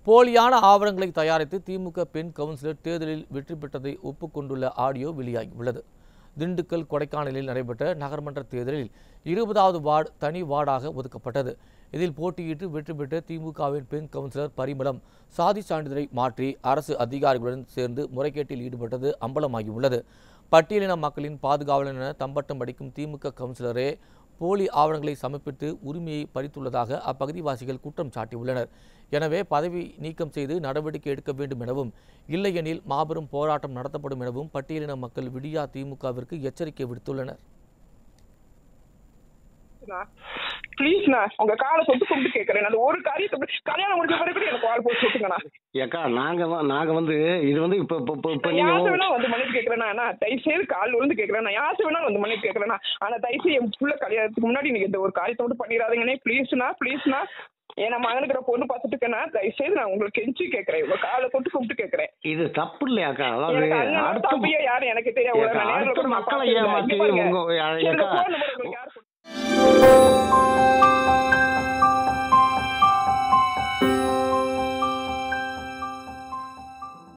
போலியான ஆவணங்களை தயாரித்து திமுக பெண் கவுன்சிலர் தேர்தலில் வெற்றி பெற்றதை ஒப்புக்கொண்டுள்ள ஆடியோ வெளியாகியுள்ளது திண்டுக்கல் கொடைக்கானலில் நடைபெற்ற நகர்மன்ற தேர்தலில் இருபதாவது வார்டு தனி வார்டாக ஒதுக்கப்பட்டது இதில் போட்டியிட்டு வெற்றி பெற்ற திமுகவின் பெண் கவுன்சிலர் பரிமளம் சாதி சான்றிதழை மாற்றி அரசு அதிகாரிகளுடன் சேர்ந்து முறைகேட்டில் ஈடுபட்டது அம்பலமாகியுள்ளது பட்டியலின மக்களின் பாதுகாவலன் என தம்பட்டம் அடிக்கும் திமுக கவுன்சிலரே போலி ஆவணங்களை சமர்ப்பித்து உரிமையை பறித்துள்ளதாக அப்பகுதிவாசிகள் குற்றம் சாட்டியுள்ளனர் எனவே பதவி நீக்கம் செய்து நடவடிக்கை எடுக்க வேண்டும் எனவும் இல்லையெனில் மாபெரும் போராட்டம் நடத்தப்படும் எனவும் பட்டியலின மக்கள் விடியா திமுகவிற்கு எச்சரிக்கை விடுத்துள்ளனர் ப்ளீஸ்ண்ணா உங்க காலை சொட்டு கும்பிட்டு கேட்கறேன் அந்த ஒரு காரியத்தை பத்தி- கல்யாணம் முடிஞ்ச பிறகு கூட எனக்கு கால் போட்டு சொல்லுங்கண்ணா ஏக்கா நாங்க வ- நாங்க வந்து இது வந்து இப்ப இப்ப இப்ப- இப்ப யாசை நீங்க வேணா வந்து மன்னிப்பு கேட்கறேன்னா நான் தயவு செய்து கால் விழுந்து கேட்கறேன் யாசை வேணா வந்து மன்னிப்பு கேட்கறேன்னா ஆனா தயவு செய்து என் புள்ள கல்யாணத்துக்கு முன்னாடி நீங்க இந்த ஒரு காரியத்தை மட்டும் பண்ணிடாதீங்கண்ணே ப்ளீஸ்ண்ணா ப்ளீஸ்ண்ணா என் நம்ம மகனுக்கு பொண்ணு பார்த்துட்டுக்கேண்ணா தயவு செய்து நான் உங்களுக்கு கெஞ்சி கேட்கறேன் உங்க காலை தொட்டு கும்பிட்டு கேட்கறேன் இது தப்பு இல்லையாக்கா அதாவது எனக்கு அண்ணன் அடுத்த தம்பியா யாரும் எனக்கு தெரியாது ஏக்கா, நேர்ல அடுத்த கூட நான் மக்களை பார்த்ததில்ல. ஏமாத்தி இங்க பாருங்க. உங்க சரி, இந்த ஏக்கா phone number உங்களுக்கு யார்